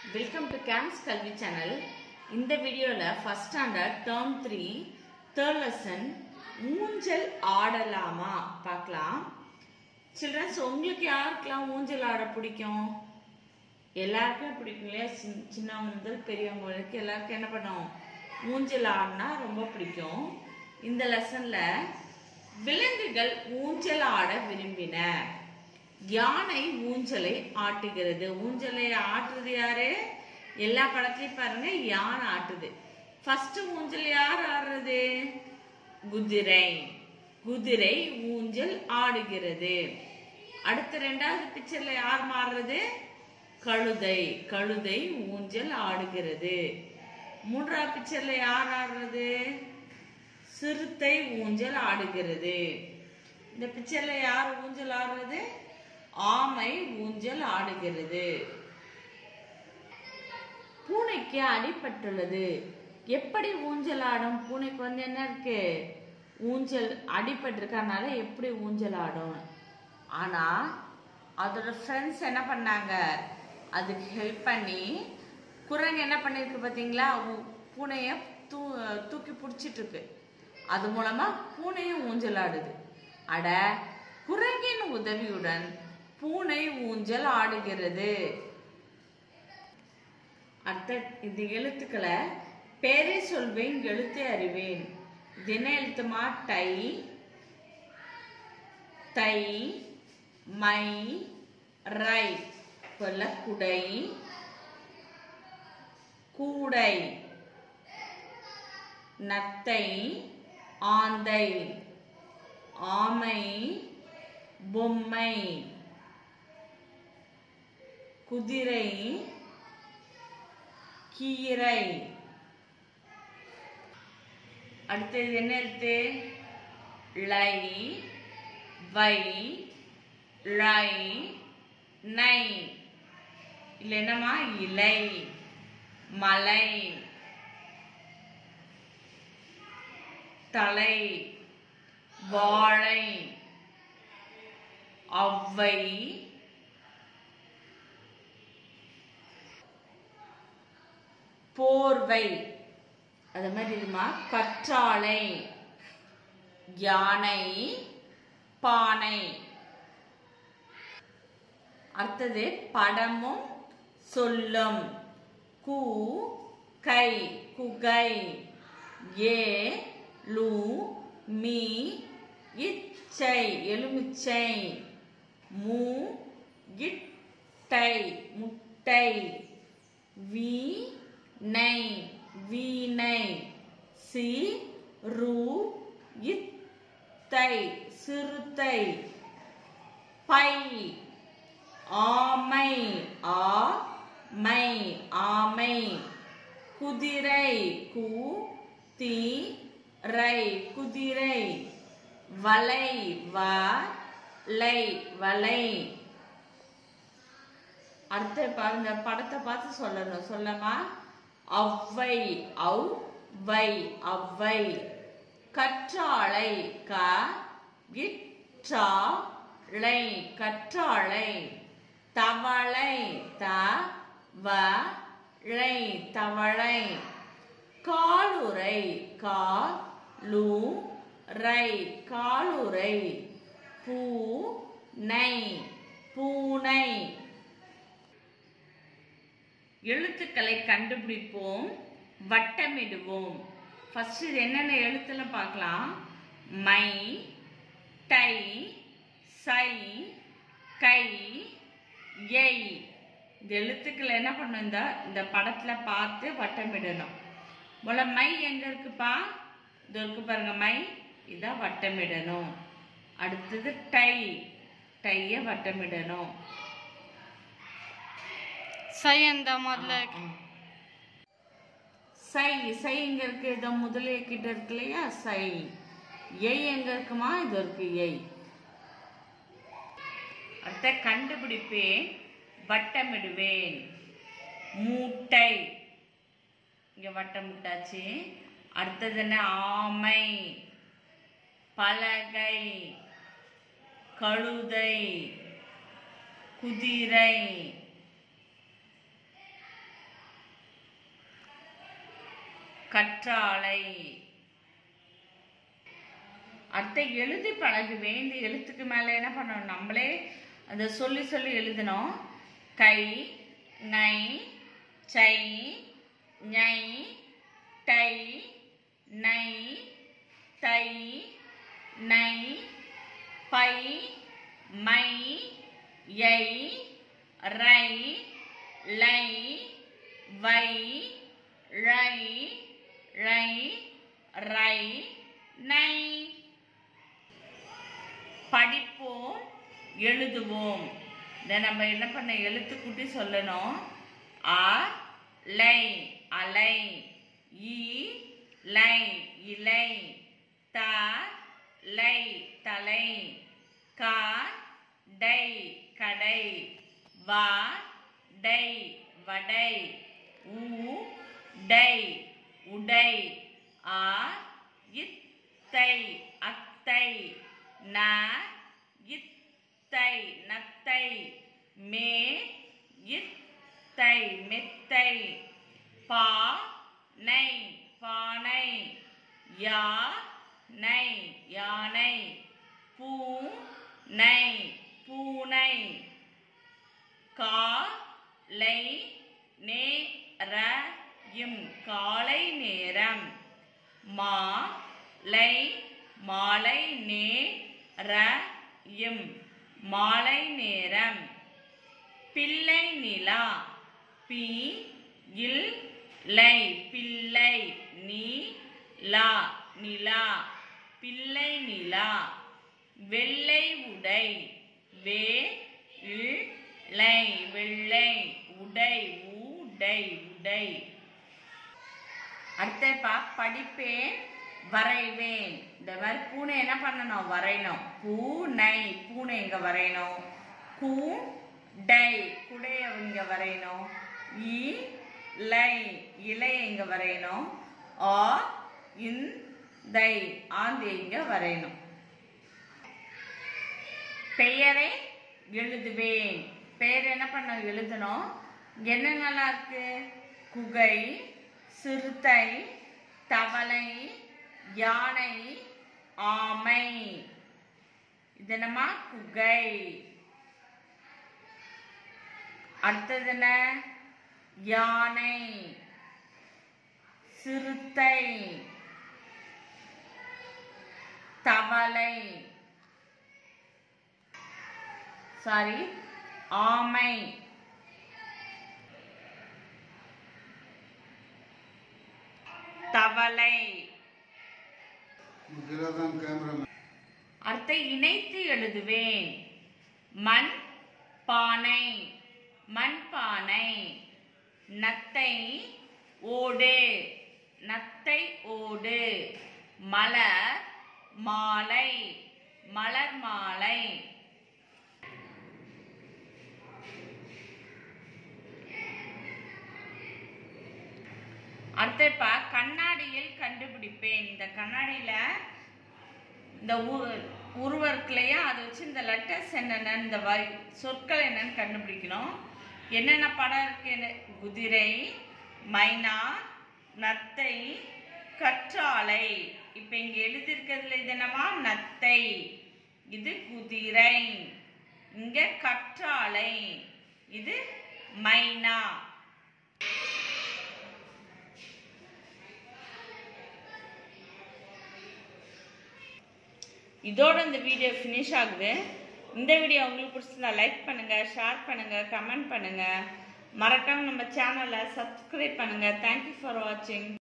welcome to games Kalvi channel இந்த வீடியோவில் first standard term three third lesson ஊஞ்சல் ஆடலாமா பார்க்கலாம் சில்ட்ரன்ஸ் உங்களுக்கு யாருக்கெல்லாம் ஊஞ்சல் ஆட பிடிக்கும் எல்லாருக்கும் பிடிக்கும் இல்லையா சின் சின்னவங்க முதல் பெரியவங்க வரைக்கும் எல்லாருக்கும் என்ன பண்ணும் ஊஞ்சல் ஆடினா ரொம்ப பிடிக்கும் இந்த லெசனில் விலங்குகள் ஊஞ்சல் ஆட விரும்பின யானை ஊஞ்சலை ஆட்டுகிறது ஊஞ்சலை ஆட்டுறது யாரு எல்லா படத்துலயும் பாருங்க யானை ஆட்டுது ஃபர்ஸ்ட் ஊஞ்சல் யார் ஆடுறது குதிரை குதிரை ஊஞ்சல் ஆடுகிறது அடுத்த ரெண்டாவது பிக்சர்ல யார் மாறுறது கழுதை கழுதை ஊஞ்சல் ஆடுகிறது மூன்றாவது பிக்சர்ல யார் ஆடுறது சிறுத்தை ஊஞ்சல் ஆடுகிறது இந்த பிக்சர்ல யார் ஊஞ்சல் ஆடுறது ஆமை ஊஞ்சல் ஆடுகிறது பூனைக்கு அடிபட்டுள்ளது எப்படி ஊஞ்சல் ஆடும் பூனைக்கு வந்து என்ன இருக்கு ஊஞ்சல் அடிபட்டிருக்கறனால எப்படி ஊஞ்சல் ஆடும் ஆனா அதோட ஃப்ரெண்ட்ஸ் என்ன பண்ணாங்க அதுக்கு ஹெல்ப் பண்ணி குரங்கு என்ன பண்ணிருக்கு பார்த்தீங்களா ஊ- பூனைய தூ தூக்கி பிடிச்சிட்டு இருக்கு அது மூலமா பூனையும் ஊஞ்சல் ஆடுது அட குரங்கின் உதவியுடன் பூனை ஊஞ்சல் ஆடுகிறது அடுத்த இந்த எழுத்துக்களை பேரே சொல்வேன் எழுத்தே அறிவேன் இது என்ன எழுத்துமா டை தை மை ரை சொல்ல குடை கூடை நத்தை ஆந்தை ஆமை பொம்மை குதிரை கீரை அடுத்தது என்ன எழுத்து லை வை லை நை இல்ல என்னம்மா இலை மலை தலை வாழை அவ்வை போர்வை அது மாதிரி இதுமா கற்றாழை யானை பானை அடுத்தது படமும் சொல்லும் கு கை குகை ஏ லு மீ இச்சை எலுமிச்சை மு இட்டை முட்டை வீ நை வீணை சி ரு இத்தை சிறுத்தை பை ஆமை ஆ மை ஆமை குதிரை கு தி ரை குதிரை வலை வ லை வலை அடுத்த பா- இந்த படத்தை பார்த்து சொல்லணும் சொல்லமா அவ்வை அவ் வை அவ்வை கற்றாழை க கிற்றாழை கற்றாழை தவளை த வ ழை தவளை காலுரை கா லு ரை காலுரை பூ நை பூனை எழுத்துக்களை கண்டுபிடிப்போம் வட்டமிடுவோம் ஃபர்ஸ்ட் இது என்னென்ன எழுத்துல பார்க்கலாம் மை டை சை கை எய் இந்த எழுத்துக்களை என்ன பண்ணும் இந்த இந்த படத்துல பார்த்து வட்டமிடணும் முதல்ல மை எங்க இருக்குப்பா இது இருக்கு பாருங்க மை இதான் வட்டமிடணும் அடுத்தது டை டைய வட்டமிடணும் சை அந்த முதல்ல சை சை எங்க இருக்கு இதோ முதலே கிட்ட இருக்கு இல்லையா சை எய் எங்க இருக்குமா இது இருக்கு எய் அடுத்த கண்டுபிடிப்பேன் வட்டமிடுவேன் மூட்டை இங்க வட்டமிட்டாச்சு அடுத்தது என்ன ஆமை பலகை கழுதை குதிரை கற்றாழை அடுத்த எழுதி பழகுவேன் இந்த எழுத்துக்கு மேலே என்ன பண்ணணும் நம்மளே அதை சொல்லி சொல்லி எழுதணும் கை நை சை ñை டை நை தை நை பை மை யை ரை லை வை ரை ரை ரை நை படிப்போம் எழுதுவோம் இதை நம்ம என்ன பண்ண எழுத்து கூட்டி சொல்லணும் அ லை அலை இ லை இலை த லை தலை க டை கடை வ டை வடை உ டை உடை ஆ இத்தை அத்தை ந இத்தை நத்தை மே இத்தை மெத்தை பா நை பானை யா நை யானை பூ நை பூனை கா லை நே ர இம் காலை நேரம் மா லை மாலை நே ர இம் மாலை நேரம் பிள்ளை நிலா பி இல் லை பிள்ளை நீ லா நிலா பிள்ளை நிலா வெள்ளை உடை வே இல் லை வெள்ளை உடை உடை உடை அடுத்தப்பா படிப்பேன் வரைவேன் இந்த மாதிரி பூனை என்ன பண்ணணும் வரையணும் பூனை பூனை இங்க வரையணும் கூ டை குடைய இங்க வரையணும் இ லை இலை இங்க வரையணும் ஆ இன் தை ஆந்தி இங்க வரையணும் பெயரை எழுதுவேன் பெயர் என்ன பண்ண எழுதணும் என்னென்னலாம் இருக்கு குகை சிறுத்தை தவளை யானை ஆமை இது என்னமா குகை அடுத்தது என்ன யானை சிறுத்தை தவளை சாரி ஆமை தவளை முக்கியதான் கேமராமேன் அடுத்த இணைத்து எழுதுவேன் மண் பானை மண் பானை நத்தை ஓடு நத்தை ஓடு மலர் மாலை மலர் மாலை அடுத்தப்பா கண்ணாடியில் கண்டுபிடிப்பேன் இந்த கண்ணாடியில இந்த உ- உருவம் இருக்கு இல்லையா அதை வச்சு இந்த லெட்டர்ஸ் என்னென்ன இந்த வரி சொற்கள் என்னன்னு கண்டுபிடிக்கணும் என்னென்ன படம் இருக்கு என்ன- குதிரை மைனா நத்தை கற்றாழை இப்போ இங்க எழுதியிருக்கிறதுல இது என்னவா நத்தை இது குதிரை இங்க கற்றாழை இது மைனா இதோட இந்த வீடியோ ஃபினிஷ் ஆகுது இந்த வீடியோ உங்களுக்கு பிடிச்சிருந்தா லைக் பண்ணுங்க ஷேர் பண்ணுங்க கமெண்ட் பண்ணுங்க மறக்காம நம்ம சேனலை சப்ஸ்கிரைப் பண்ணுங்க தேங்க்யூ ஃபார் வாட்சிங்